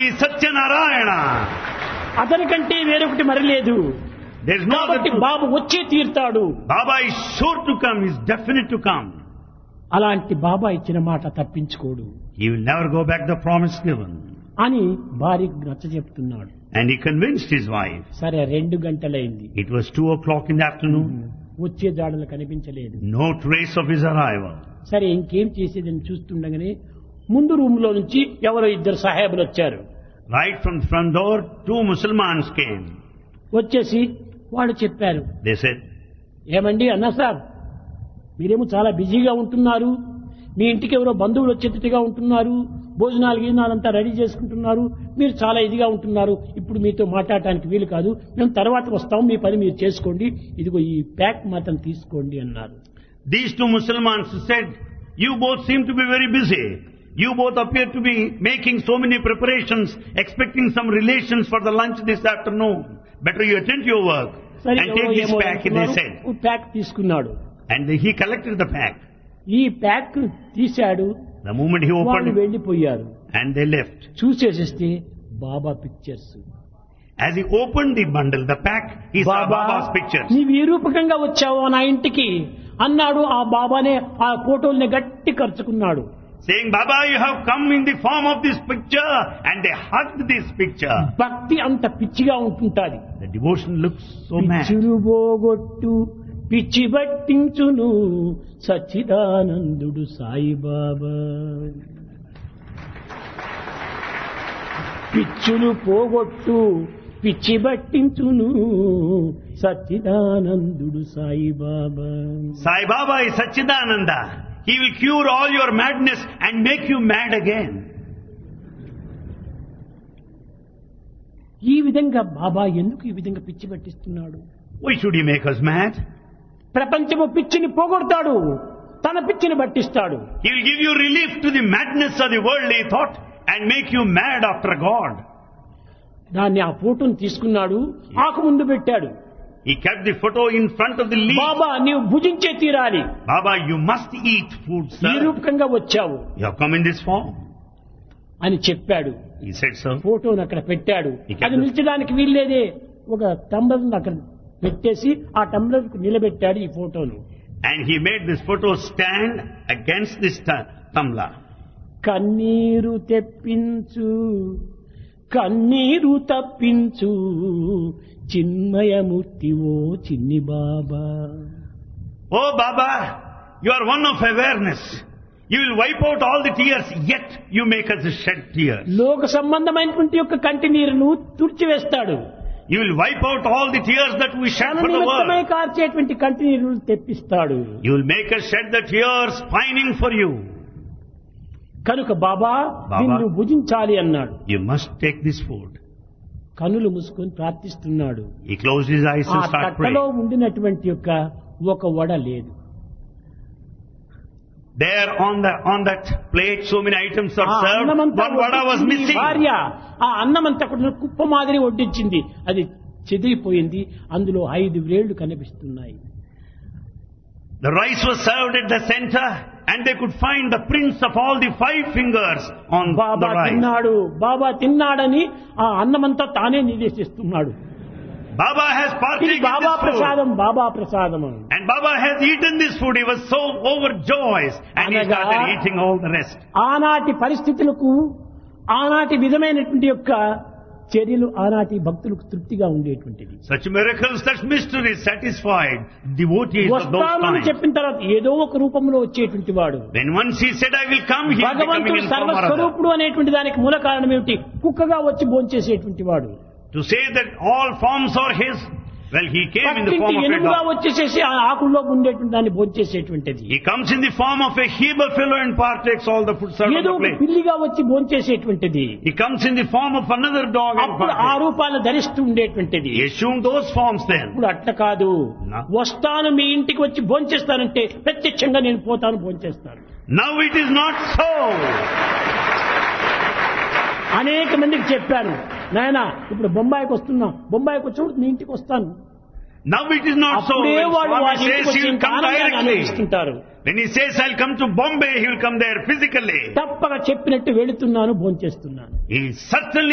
is Satyanarayana. అతనికంటే వేరొకటి మరి లేదు There is no other కాబట్టి truth. బాబు వచ్చే తీరుతాడు Baba is sure to come, is definite to come. అలాంటి బాబా ఇచ్చిన మాట తప్పించుకోడు He will never go back the promise given. అని భార్యకు నచ్చ చెప్తున్నాడు And he convinced his wife. సరే రెండు గంటలైంది It was two o'clock in the afternoon. వచ్చే జాడలు కనిపించలేదు No trace of his arrival. సరే ఇంకేం చేసేదని చూస్తుండగానే ముందు రూమ్ లో నుంచి ఎవరో ఇద్దరు సాహేబులు వచ్చారు Right from the front door, two Muslims came. వచ్చేసి వాళ్ళు చెప్పారు They said, ఏమండి అన్నా సార్ మీరేమో చాలా బిజీగా ఉంటున్నారు మీ ఇంటికి ఎవరో బంధువులు వచ్చేటట్టుగా ఉంటున్నారు భోజనాలు గీజనాలంతా రెడీ చేసుకుంటున్నారు మీరు చాలా ఇదిగా ఉంటున్నారు ఇప్పుడు మీతో మాట్లాడటానికి వీలు కాదు మేము తర్వాత వస్తాం మీ పని మీరు చేసుకోండి ఇదిగో ఈ ప్యాక్ మాత్రం తీసుకోండి అన్నారు These two Muslims said, you both seem to be very busy. You both appear to be making so many preparations, expecting some relations for the lunch this afternoon. Better you attend to your work సరే and take this pack, they said. Pack తీసుకున్నాడు And he collected the pack. ఈ pack తీశాడు The moment he వాళ్ళు opened, వెళ్లిపోయారు and they left. చూసేసేస్తే Baba pictures As he opened the bundle, the pack, he saw Baba Baba's pictures. నీవు ఏ రూపకంగా వచ్చావో నా ఇంటికి అన్నాడు ఆ బాబానే ఆ ఫోటోల్ని గట్టి ఖర్చుకున్నాడు Saying, Baba, you have come in the form of this picture. And they hugged this picture. భక్తి అంత పిచ్చిగా ఉంటుంటాది The devotion looks so mad. పిచ్చులు పోగొట్టు పిచ్చి పట్టించును సచ్చిదానందుడు సాయిబాబా పిచ్చులు పోగొట్టు పిచ్చి పట్టించును సచ్చిదానందుడు Saibaba Sai Baba is Sachidananda. He will cure all your madness and make you mad again. ఈ విధంగా బాబా ఎందుకు ఈ విధంగా పిచ్చి పట్టిస్తున్నాడు Why should he make us mad? ప్రపంచము పిచ్చిని పోగొడతాడు తన పిచ్చిని పట్టిస్తాడు He will give you relief to the madness of the worldly thought and make you mad after God. దాన్ని ఆ ఫోటోని తీసుకున్నాడు ఆకు ముందు పెట్టాడు He kept the photo in front of the leaf. బాబా నీవు భుజించే తీరాలి Baba, you must eat food, ఈ sir. రూపకంగా వచ్చావు You have come in this form. అని చెప్పాడు He said so. ఫోటోను అక్కడ పెట్టాడు ఇక్కడ- అది నిల్చడానికి వీల్లేదే ఒక టంబ్లర్ అక్కడ పెట్టేసి ఆ టంబ్లర్ నిలబెట్టాడు ఈ ఫోటోను And he made this photo stand against this ta- tamla. కన్నీరు తెప్పించు కన్నీరు తప్పించు చిన్మయమూర్తి ఓ చిన్ని బాబా Oh Baba, you are one of awareness. You will wipe out all the tears, yet you make us shed tears. లోక సంబంధమైనటువంటి యొక్క కంటి నీరును తుడిచివేస్తాడు You will wipe out all the tears that we shed తన for the నిమిత్తమై world. కార్చేటువంటి కంటి నీరును తెప్పిస్తాడు You will make us shed the tears pining for you. కనుక బాబా బాబా. నిన్ను భుజించాలి అన్నాడు You must take this food. కనులు మూసుకొని ప్రార్థిస్తున్నాడు He closed his eyes ఆ and started తట్టలో praying. ఉండినటువంటి యొక్క ఒక వడ లేదు There on the on that plate, so many items ఆ are served. అన్నమంతా One vada was వడ్డించింది missing. భార్య ఆ అన్నమంతా కూడా కుప్ప మాదిరి వడ్డించింది అది చెదిరిపోయింది అందులో ఐదు వేళ్లు కనిపిస్తున్నాయి The rice was served at the center, and they could find the prints of all the five fingers on Baba the rice. తిన్నాడు బాబా తిన్నాడని ఆ అన్నమంతా తానే నివేశిస్తున్నాడు Baba has ఇది partaken బాబా this food. ప్రసాదం బాబా ప్రసాదం And Baba has eaten this food. He was so overjoyed and he అనగా- started eating all the rest. ఆనాటి పరిస్థితులకు ఆనాటి విధమైనటువంటి యొక్క చర్యలు ఆనాటి భక్తులకు తృప్తిగా ఉండేటువంటిది Such miracles, such mysteries satisfied devotees of those వస్తానని times. చెప్పిన తర్వాత ఏదో ఒక రూపంలో వచ్చేటువంటి వాడు When once he said, I will come, he is becoming భగవంతుడు in form or other. సర్వస్వరూపుడు అనేటువంటి దానికి మూల కారణం ఏమిటి కుక్కగా వచ్చి భోంచేసేటువంటి వాడు To say that all forms are his, well, he came in the పక్కింటి form of a ఎనుగుగా dog. వచ్చేసేసి ఆ ఆకుల్లో ఉండేటువంటి దాన్ని భోంచేసేటువంటిది He comes in the form of a Heber fellow and partakes all the food served on ఏదో the ఒక plate. పిల్లిగా వచ్చి భోంచేసేటువంటిది He comes in the form of another dog and అప్పుడు ఆ partakes. రూపాలను ధరిస్తూ ఉండేటువంటిది He assumed those forms then. ఇప్పుడు అట్లా కాదు నా- వస్తాను మీ ఇంటికి వచ్చి భోంచేస్తానంటే ప్రత్యక్షంగా నేను పోతాను భోంచేస్తాను Now it is not so. అనేక మందికి చెప్పాను నాయన ఇప్పుడు బొంబాయికి వస్తున్నా బొంబాయికి వచ్చినప్పుడు మీ ఇంటికి వస్తాను Now it is not so. అప్పుడే When వాడు Swami వారి ఇంటికి says వచ్చి he will ఇంత come ఆనందాన్ని directly. అనుభవిస్తుంటారు When he says I'll come to Bombay, he will come there physically. తప్పక చెప్పినట్టు వెళుతున్నాను భోంచేస్తున్నాను He certainly